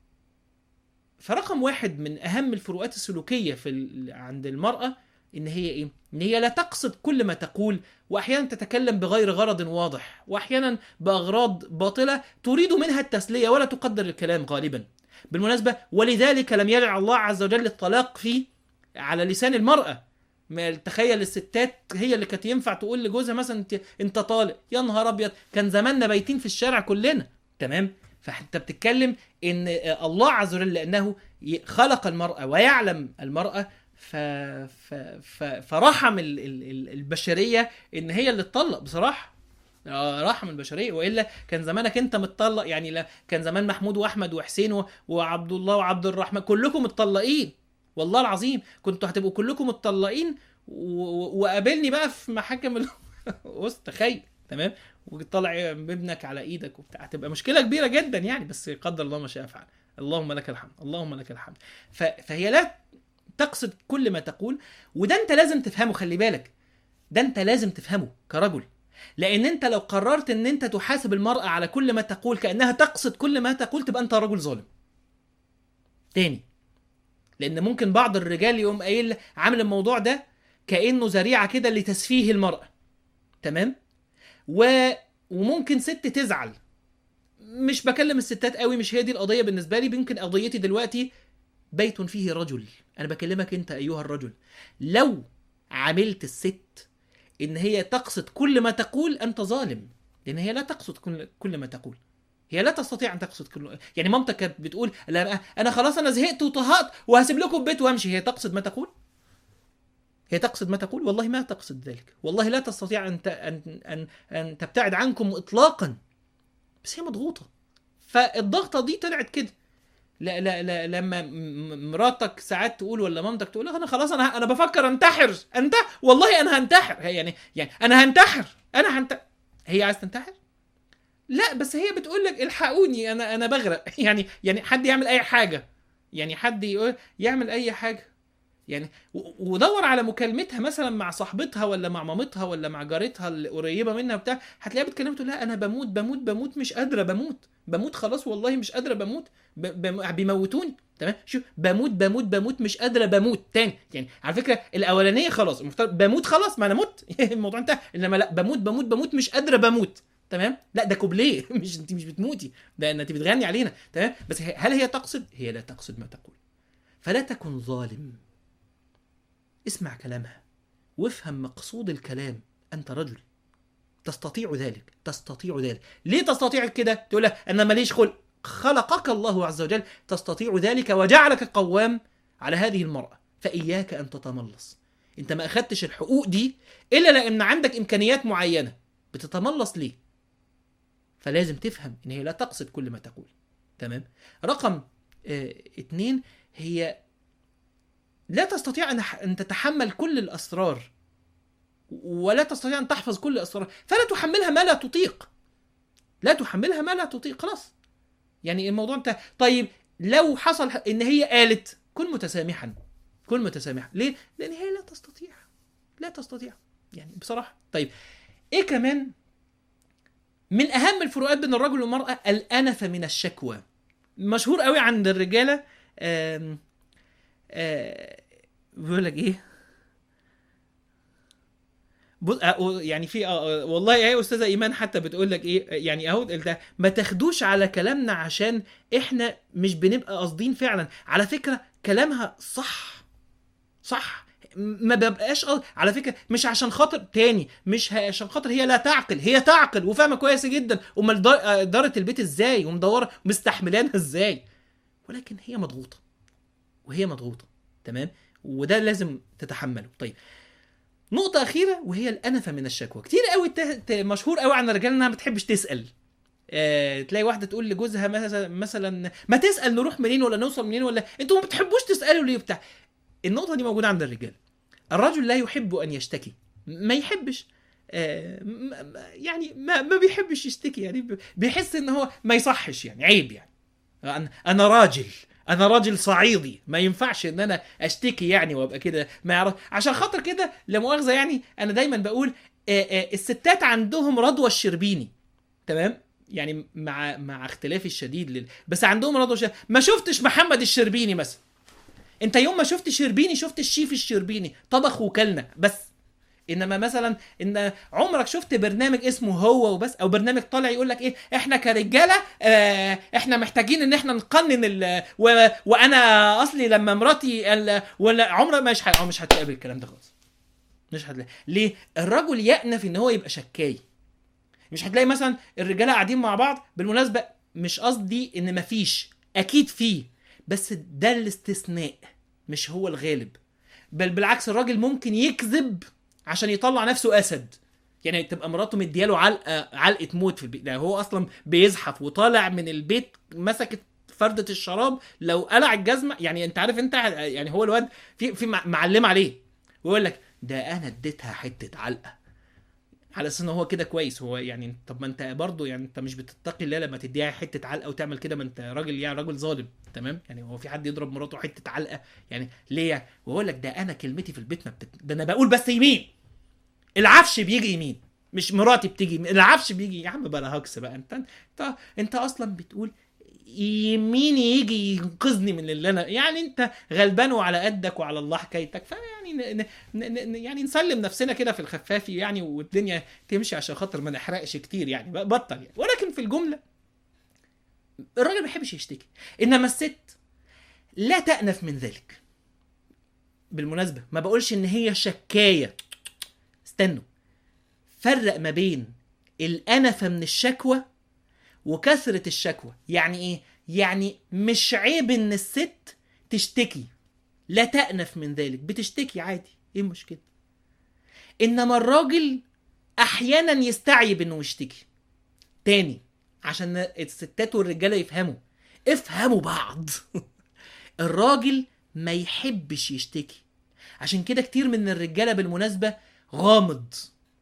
فرقم واحد من اهم الفروقات السلوكيه في ال... عند المراه ان هي ايه ان هي لا تقصد كل ما تقول واحيانا تتكلم بغير غرض واضح واحيانا باغراض باطله تريد منها التسليه ولا تقدر الكلام غالبا بالمناسبه ولذلك لم يجعل الله عز وجل الطلاق في على لسان المراه ما تخيل الستات هي اللي كانت ينفع تقول لجوزها مثلا انت انت طالق يا نهار ابيض كان زماننا بايتين في الشارع كلنا تمام فانت بتتكلم ان الله عز وجل لانه ي- خلق المراه ويعلم المراه ف... ف... ف... فرحم ال... ال... ال- البشريه ان هي اللي تطلق بصراحه آه، رحم البشريه والا كان زمانك انت متطلق يعني لا كان زمان محمود واحمد وحسين و- وعبد الله وعبد الرحمن كلكم متطلقين والله العظيم كنتوا هتبقوا كلكم متطلقين و- و- وقابلني بقى في محاكم ال- وسط تخيل تمام وطلع ابنك على ايدك وبتاع هتبقى مشكله كبيره جدا يعني بس قدر الله ما شاء فعل اللهم لك الحمد اللهم لك الحمد ف... فهي لا تقصد كل ما تقول وده انت لازم تفهمه خلي بالك ده انت لازم تفهمه كرجل لان انت لو قررت ان انت تحاسب المرأة على كل ما تقول كأنها تقصد كل ما تقول تبقى انت رجل ظالم تاني لان ممكن بعض الرجال يقوم قايل عامل الموضوع ده كأنه ذريعة كده لتسفيه المرأة تمام و... وممكن ست تزعل مش بكلم الستات قوي مش هي دي القضية بالنسبة لي يمكن قضيتي دلوقتي بيت فيه رجل انا بكلمك انت ايها الرجل لو عاملت الست ان هي تقصد كل ما تقول انت ظالم لان هي لا تقصد كل كل ما تقول هي لا تستطيع ان تقصد كل يعني مامتك كانت بتقول لا انا خلاص انا زهقت وطهقت وهسيب لكم البيت وامشي هي تقصد ما تقول هي تقصد ما تقول والله ما تقصد ذلك والله لا تستطيع ان ت... ان ان ان تبتعد عنكم اطلاقا بس هي مضغوطه فالضغطه دي طلعت كده لا لا لا لما م- م- مراتك ساعات تقول ولا مامتك تقول انا خلاص انا انا بفكر انتحر انت والله انا هنتحر هي يعني يعني انا هنتحر انا هنتحر هي عايز تنتحر لا بس هي بتقول لك الحقوني انا انا بغرق يعني يعني حد يعمل اي حاجه يعني حد يقول يعمل اي حاجه يعني و- ودور على مكالمتها مثلا مع صاحبتها ولا مع مامتها ولا مع جارتها اللي قريبه منها بتاع هتلاقيها بتكلمها تقول لها انا بموت بموت بموت مش قادره بموت بموت خلاص والله مش قادره بموت ب- بم- بيموتوني تمام شوف بموت بموت بموت مش قادره بموت تاني يعني على فكره الاولانيه خلاص المفترض بموت خلاص ما انا مت الموضوع انتهى انما لا بموت بموت بموت مش قادره بموت تمام لا ده كوبليه مش انت مش بتموتي ده انت بتغني علينا تمام بس هي- هل هي تقصد هي لا تقصد ما تقول فلا تكن ظالم اسمع كلامها وافهم مقصود الكلام انت رجل تستطيع ذلك تستطيع ذلك ليه تستطيع كده تقول لها انا ماليش خلق خلقك الله عز وجل تستطيع ذلك وجعلك قوام على هذه المرأة فإياك أن تتملص أنت ما أخدتش الحقوق دي إلا لأن عندك إمكانيات معينة بتتملص ليه فلازم تفهم إن هي لا تقصد كل ما تقول تمام رقم اه اتنين هي لا تستطيع أن أن تتحمل كل الأسرار ولا تستطيع أن تحفظ كل الأسرار فلا تحملها ما لا تطيق لا تحملها ما لا تطيق خلاص يعني الموضوع انت طيب لو حصل ان هي قالت كن متسامحا كن متسامحا ليه لان هي لا تستطيع لا تستطيع يعني بصراحه طيب ايه كمان من اهم الفروقات بين الرجل والمراه الانف من الشكوى مشهور قوي عند الرجاله آم آه بيقول لك ايه بص آه، يعني في آه، آه، والله يا استاذه ايمان حتى بتقول لك ايه يعني اهو ده ما تاخدوش على كلامنا عشان احنا مش بنبقى قاصدين فعلا على فكره كلامها صح صح م- ما ببقاش قصد- على فكره مش عشان خاطر تاني مش ه- عشان خاطر هي لا تعقل هي تعقل وفاهمه كويس جدا امال دار- آه، دارت البيت ازاي ومدوره مستحملانها ازاي ولكن هي مضغوطه وهي مضغوطه تمام وده لازم تتحمله طيب نقطة أخيرة وهي الأنفة من الشكوى، كتير قوي ت- ت- مشهور قوي عن الرجال إنها ما بتحبش تسأل. آه، تلاقي واحدة تقول لجوزها مثلا مثلا ما تسأل نروح منين ولا نوصل منين ولا أنتوا ما بتحبوش تسألوا ليه بتاع. النقطة دي موجودة عند الرجال. الرجل لا يحب أن يشتكي، ما يحبش آه، م- م- يعني ما ما بيحبش يشتكي يعني ب- بيحس ان هو ما يصحش يعني عيب يعني انا انا راجل انا راجل صعيدي ما ينفعش ان انا اشتكي يعني وابقى كده ما يعرف عشان خاطر كده لا مؤاخذه يعني انا دايما بقول آه، آه، الستات عندهم رضوى الشربيني تمام يعني مع مع اختلافي الشديد لل... بس عندهم رضوى الشربيني ما شفتش محمد الشربيني مثلا انت يوم ما شفت شربيني شفت الشيف الشربيني طبخ وكلنا بس انما مثلا ان عمرك شفت برنامج اسمه هو وبس او برنامج طالع يقول لك ايه احنا كرجاله آه احنا محتاجين ان احنا نقنن ال و وانا اصلي لما مراتي ال ولا عمرك مش ح... مش هتقابل الكلام ده خالص مش هتلاقي ليه الرجل يأنف ان هو يبقى شكاي مش هتلاقي مثلا الرجاله قاعدين مع بعض بالمناسبه مش قصدي ان مفيش اكيد فيه بس ده الاستثناء مش هو الغالب بل بالعكس الراجل ممكن يكذب عشان يطلع نفسه اسد يعني تبقى مراته مدياله علقه علقه موت في البيت ده هو اصلا بيزحف وطالع من البيت مسكت فردة الشراب لو قلع الجزمة يعني انت عارف انت يعني هو الواد في في مع- معلم عليه ويقول لك ده انا اديتها حتة علقة على اساس ان هو كده كويس هو يعني طب ما انت برضه يعني انت مش بتتقي الله لما تديها حته علقه وتعمل كده ما انت راجل يعني راجل ظالم تمام يعني هو في حد يضرب مراته حته علقه يعني ليه يعني ويقول لك ده انا كلمتي في البيت ما بتت... ده انا بقول بس يمين العفش بيجي يمين مش مراتي بتيجي يمين العفش بيجي يا عم بلا هكس بقى انت انت انت اصلا بتقول يمين يجي ينقذني من اللي انا يعني انت غلبان وعلى قدك وعلى الله حكايتك فيعني ن... ن... ن... ن- يعني نسلم نفسنا كده في الخفافي يعني والدنيا تمشي عشان خاطر ما نحرقش كتير يعني بقى بطل يعني ولكن في الجمله الراجل ما بيحبش يشتكي انما الست لا تأنف من ذلك بالمناسبه ما بقولش ان هي شكايه استنوا فرق ما بين الأنفة من الشكوى وكثرة الشكوى يعني ايه يعني مش عيب ان الست تشتكي لا تأنف من ذلك بتشتكي عادي ايه المشكلة انما الراجل احيانا يستعيب انه يشتكي تاني عشان الستات والرجاله يفهموا افهموا بعض الراجل ما يحبش يشتكي عشان كده كتير من الرجاله بالمناسبه غامض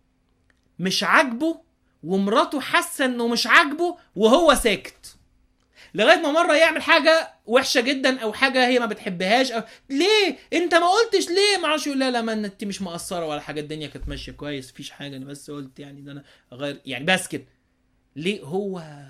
مش عاجبه ومراته حاسه انه مش عاجبه وهو ساكت لغايه ما مره يعمل حاجه وحشه جدا او حاجه هي ما بتحبهاش أو ليه انت ما قلتش ليه ما اعرفش يقول لا لا ما انت مش مقصره ولا حاجه الدنيا كانت ماشيه كويس مفيش حاجه انا بس قلت يعني ده انا غير يعني بس كده ليه هو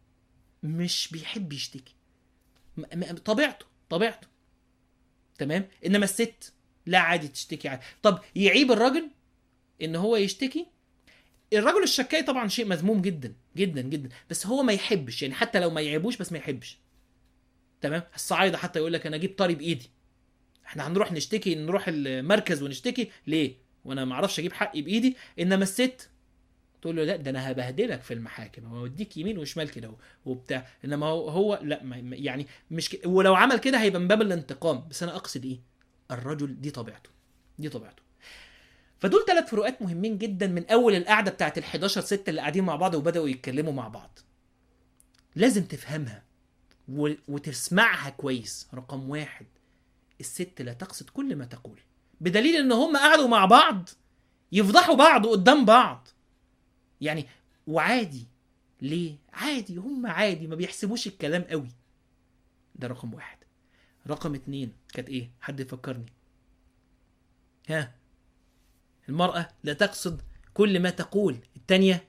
مش بيحب يشتكي م- م- طبيعته طبيعته تمام انما الست لا عادي تشتكي عادي طب يعيب الراجل ان هو يشتكي الرجل الشكاي طبعا شيء مذموم جدا جدا جدا بس هو ما يحبش يعني حتى لو ما يعيبوش بس ما يحبش تمام الصعايده حتى يقول لك انا اجيب طري بايدي احنا هنروح نشتكي نروح المركز ونشتكي ليه وانا ما اعرفش اجيب حقي بايدي انما الست تقول له لا ده انا هبهدلك في المحاكم هو يوديك يمين وشمال كده و- وبتاع انما هو, هو لا ما ما- يعني مش ك... ولو عمل كده هيبقى من باب الانتقام بس انا اقصد ايه الرجل دي طبيعته دي طبيعته فدول ثلاث فروقات مهمين جدا من اول القعده بتاعت ال 11 ست اللي قاعدين مع بعض وبداوا يتكلموا مع بعض لازم تفهمها و... وتسمعها كويس رقم واحد الست لا تقصد كل ما تقول بدليل ان هم قعدوا مع بعض يفضحوا بعض قدام بعض يعني وعادي ليه عادي هم عادي ما بيحسبوش الكلام قوي ده رقم واحد رقم اتنين كانت ايه حد يفكرني ها المرأة لا تقصد كل ما تقول التانية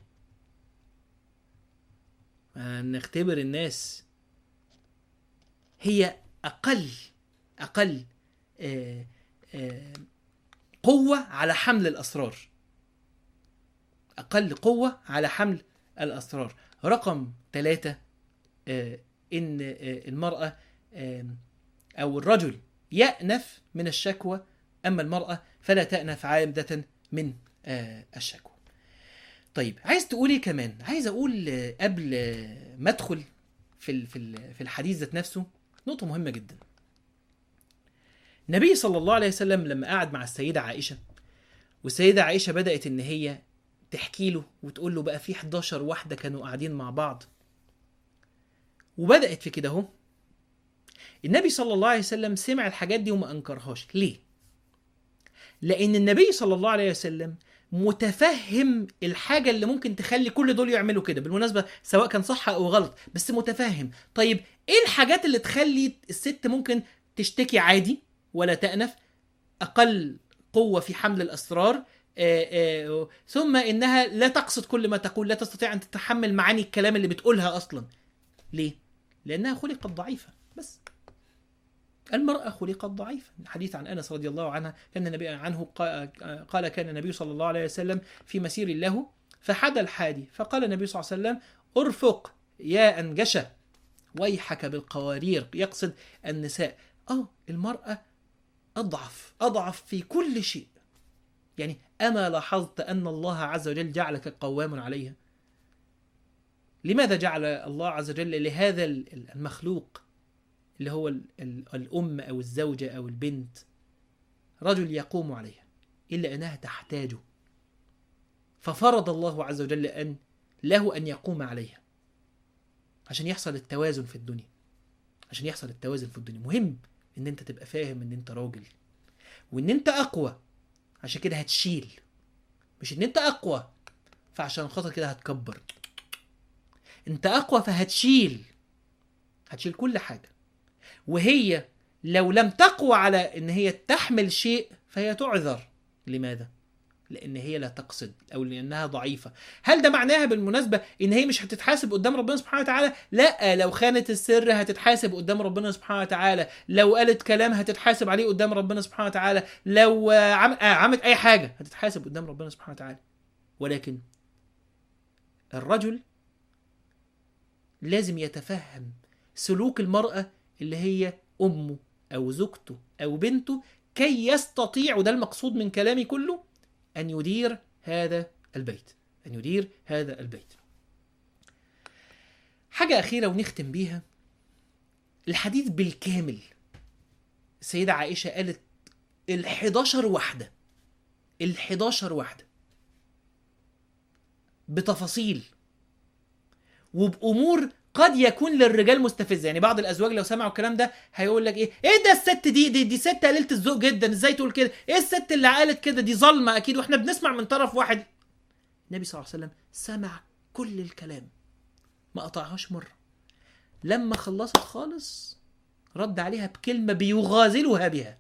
آه، نختبر الناس هي أقل أقل آه، آه، قوة على حمل الأسرار أقل قوة على حمل الأسرار رقم ثلاثة آه، إن آه، المرأة آه، أو الرجل يأنف من الشكوى أما المرأة فلا تأنف عادة من آه، الشكوى طيب عايز تقول ايه كمان عايز اقول آه، قبل آه، ما ادخل في ال- في ال- في الحديث ذات نفسه نقطة مهمة جدا النبي صلى الله عليه وسلم لما قعد مع السيدة عائشة والسيدة عائشة بدأت إن هي تحكي له وتقول له بقى في 11 واحدة كانوا قاعدين مع بعض وبدأت في كده اهو النبي صلى الله عليه وسلم سمع الحاجات دي وما أنكرهاش ليه؟ لأن النبي صلى الله عليه وسلم متفهم الحاجة اللي ممكن تخلي كل دول يعملوا كده بالمناسبة سواء كان صح أو غلط بس متفهم طيب إيه الحاجات اللي تخلي الست ممكن تشتكي عادي ولا تأنف أقل قوة في حمل الأسرار آه، آه، ثم إنها لا تقصد كل ما تقول لا تستطيع أن تتحمل معاني الكلام اللي بتقولها أصلا ليه؟ لأنها خلقت ضعيفة بس المرأة خلقت ضعيفة حديث عن أنس رضي الله عنها كان النبي عنه قا- قال كان النبي صلى الله عليه وسلم في مسير له فحدا الحادي فقال النبي صلى الله عليه وسلم ارفق يا أنجشة ويحك بالقوارير يقصد النساء اه المرأة أضعف أضعف في كل شيء يعني أما لاحظت أن الله عز وجل جعلك قوام عليها لماذا جعل الله عز وجل لهذا المخلوق اللي هو ال- ال- الأم أو الزوجة أو البنت رجل يقوم عليها إلا أنها تحتاجه ففرض الله عز وجل أن له أن يقوم عليها عشان يحصل التوازن في الدنيا عشان يحصل التوازن في الدنيا مهم ان انت تبقى فاهم ان انت راجل وان انت اقوى عشان كده هتشيل مش ان انت اقوى فعشان خاطر كده هتكبر انت اقوى فهتشيل هتشيل كل حاجه وهي لو لم تقوى على ان هي تحمل شيء فهي تعذر لماذا لان هي لا تقصد او لانها ضعيفه هل ده معناها بالمناسبه ان هي مش هتتحاسب قدام ربنا سبحانه وتعالى لا لو خانت السر هتتحاسب قدام ربنا سبحانه وتعالى لو قالت كلام هتتحاسب عليه قدام ربنا سبحانه وتعالى لو آه، عم... آه، عملت اي حاجه هتتحاسب قدام ربنا سبحانه وتعالى ولكن الرجل لازم يتفهم سلوك المرأة اللي هي أمه أو زوجته أو بنته كي يستطيع وده المقصود من كلامي كله أن يدير هذا البيت أن يدير هذا البيت حاجة أخيرة ونختم بيها الحديث بالكامل السيدة عائشة قالت الحداشر واحدة الحداشر واحدة بتفاصيل وبامور قد يكون للرجال مستفزه يعني بعض الازواج لو سمعوا الكلام ده هيقول لك ايه ايه ده الست دي دي, دي ست قليله الذوق جدا ازاي تقول كده ايه الست اللي قالت كده دي ظالمه اكيد واحنا بنسمع من طرف واحد النبي صلى الله عليه وسلم سمع كل الكلام ما قطعهاش مره لما خلصت خالص رد عليها بكلمه بيغازلها بها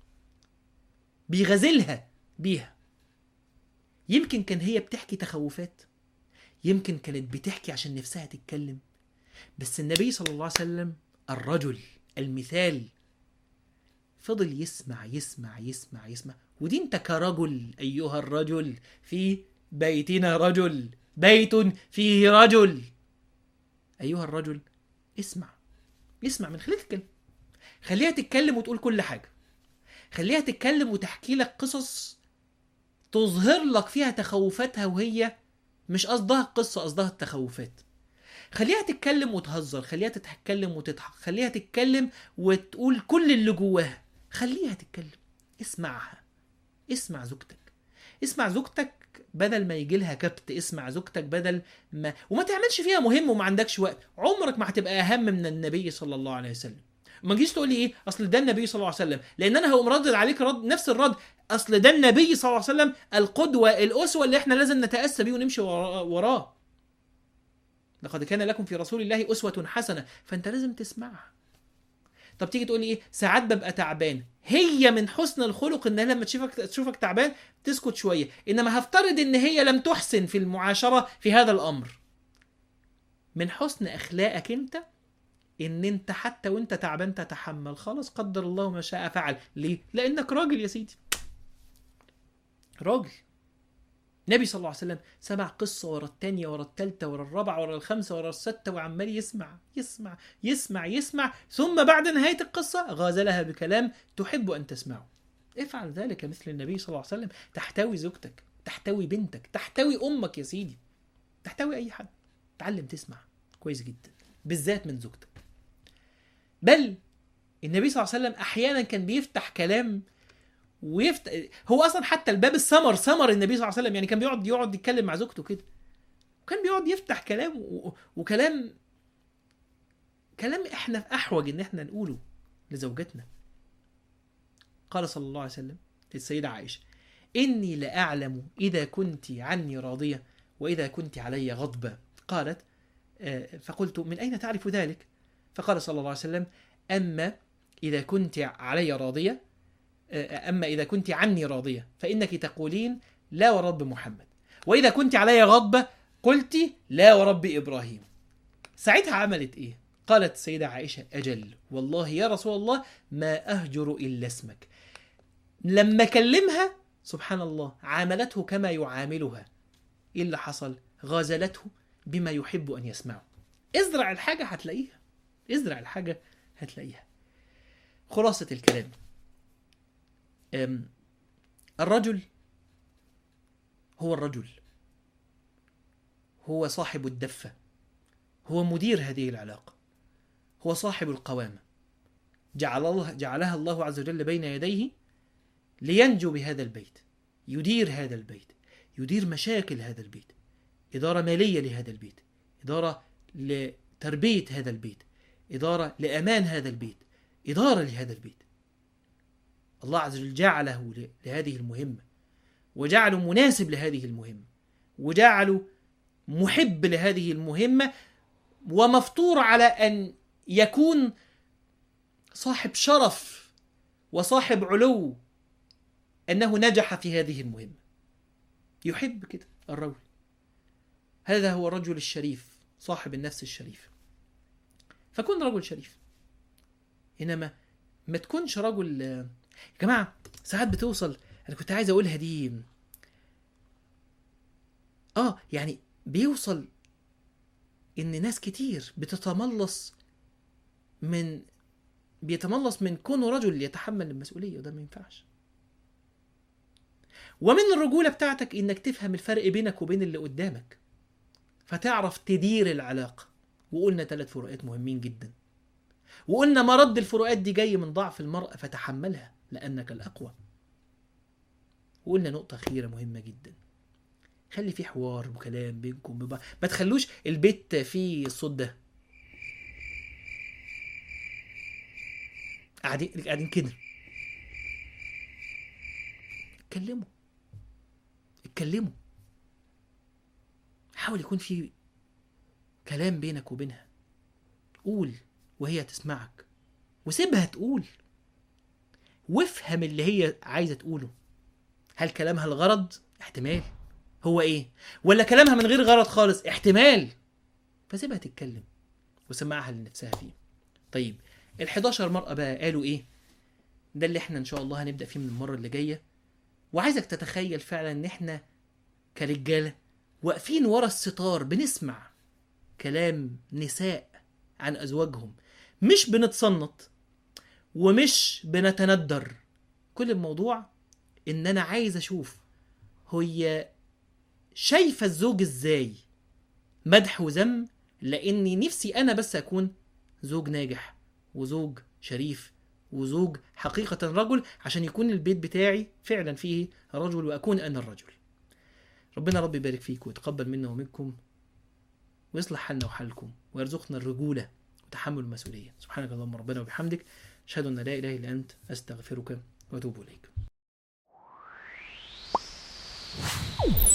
بيغازلها بيها يمكن كان هي بتحكي تخوفات يمكن كانت بتحكي عشان نفسها تتكلم بس النبي صلى الله عليه وسلم الرجل المثال فضل يسمع يسمع يسمع يسمع ودي انت كرجل ايها الرجل في بيتنا رجل بيت فيه رجل ايها الرجل اسمع اسمع من خلال الكلام خليها تتكلم وتقول كل حاجه خليها تتكلم وتحكي لك قصص تظهر لك فيها تخوفاتها وهي مش قصدها القصه قصدها التخوفات خليها تتكلم وتهزر خليها تتكلم وتضحك خليها تتكلم وتقول كل اللي جواها خليها تتكلم اسمعها اسمع زوجتك اسمع زوجتك بدل ما يجي لها كبت اسمع زوجتك بدل ما وما تعملش فيها مهم وما عندكش وقت عمرك ما هتبقى اهم من النبي صلى الله عليه وسلم ما تجيش تقول لي ايه اصل ده النبي صلى الله عليه وسلم لان انا هقوم ردد عليك رد نفس الرد اصل ده النبي صلى الله عليه وسلم القدوه الاسوه اللي احنا لازم نتاسى بيه ونمشي ورا- وراه لقد كان لكم في رسول الله اسوه حسنه فانت لازم تسمعها طب تيجي تقول لي ايه ساعات ببقى تعبان هي من حسن الخلق انها لما تشوفك تشوفك تعبان تسكت شويه انما هفترض ان هي لم تحسن في المعاشره في هذا الامر من حسن اخلاقك انت ان انت حتى وانت تعبان تتحمل خلاص قدر الله ما شاء فعل ليه لانك راجل يا سيدي راجل النبي صلى الله عليه وسلم سمع قصة ورا التانية ورا التالتة ورا الرابعة ورا الخامسة ورا الستة وعمال يسمع يسمع يسمع يسمع ثم بعد نهاية القصة غازلها بكلام تحب أن تسمعه افعل ذلك مثل النبي صلى الله عليه وسلم تحتوي زوجتك تحتوي بنتك تحتوي أمك يا سيدي تحتوي أي حد تعلم تسمع كويس جدا بالذات من زوجتك بل النبي صلى الله عليه وسلم أحيانا كان بيفتح كلام ويفتح هو اصلا حتى الباب السمر سمر النبي صلى الله عليه وسلم يعني كان بيقعد يقعد يتكلم مع زوجته كده وكان بيقعد يفتح كلام و... وكلام كلام احنا في احوج ان احنا نقوله لزوجتنا قال صلى الله عليه وسلم للسيدة عائشة إني لأعلم إذا كنت عني راضية وإذا كنت علي غضبة قالت آه، فقلت من أين تعرف ذلك فقال صلى الله عليه وسلم أما إذا كنت علي راضية أما إذا كنت عني راضية فإنك تقولين لا ورب محمد وإذا كنت علي غضبة قلت لا ورب إبراهيم ساعتها عملت إيه؟ قالت السيدة عائشة أجل والله يا رسول الله ما أهجر إلا اسمك لما كلمها سبحان الله عاملته كما يعاملها إيه اللي حصل؟ غازلته بما يحب أن يسمعه ازرع الحاجة هتلاقيها ازرع الحاجة هتلاقيها خلاصة الكلام أم، الرجل هو الرجل هو صاحب الدفة هو مدير هذه العلاقة هو صاحب القوامة جعل الله جعلها الله عز وجل بين يديه لينجو بهذا البيت يدير هذا البيت يدير مشاكل هذا البيت إدارة مالية لهذا البيت إدارة لتربية هذا البيت إدارة لأمان هذا البيت إدارة لهذا البيت الله عز وجل جعله ل- لهذه المهمة وجعله مناسب لهذه المهمة وجعله محب لهذه المهمة ومفطور على أن يكون صاحب شرف وصاحب علو أنه نجح في هذه المهمة يحب كده الرجل هذا هو الرجل الشريف صاحب النفس الشريفة فكن رجل شريف إنما ما تكونش رجل يا جماعة ساعات بتوصل أنا كنت عايز أقولها دي آه يعني بيوصل إن ناس كتير بتتملص من بيتملص من كونه رجل يتحمل المسؤولية وده ما ينفعش ومن الرجولة بتاعتك إنك تفهم الفرق بينك وبين اللي قدامك فتعرف تدير العلاقة وقلنا ثلاث فروقات مهمين جدا وقلنا مرد الفروقات دي جاي من ضعف المرأة فتحملها لأنك الأقوى وقلنا نقطة أخيرة مهمة جدا خلي في حوار وكلام بينكم ببعض ما تخلوش البيت فيه الصوت ده قاعدين قاعدين كده اتكلموا اتكلموا حاول يكون في كلام بينك وبينها قول وهي تسمعك وسيبها تقول وافهم اللي هي عايزه تقوله هل كلامها الغرض احتمال هو ايه ولا كلامها من غير غرض خالص احتمال فسيبها تتكلم وسمعها لنفسها فيه طيب ال11 مرأة بقى قالوا ايه ده اللي احنا ان شاء الله هنبدأ فيه من المرة اللي جاية وعايزك تتخيل فعلا ان احنا كرجالة واقفين ورا الستار بنسمع كلام نساء عن ازواجهم مش بنتصنت ومش بنتندر كل الموضوع ان انا عايز اشوف هي شايفة الزوج ازاي مدح وذم لاني نفسي انا بس اكون زوج ناجح وزوج شريف وزوج حقيقة رجل عشان يكون البيت بتاعي فعلا فيه رجل وأكون أنا الرجل ربنا رب يبارك فيك ويتقبل منا ومنكم ويصلح حالنا وحالكم ويرزقنا الرجولة وتحمل المسؤولية سبحانك اللهم ربنا وبحمدك أشهد أن لا إله إلا أنت أستغفرك وأتوب إليك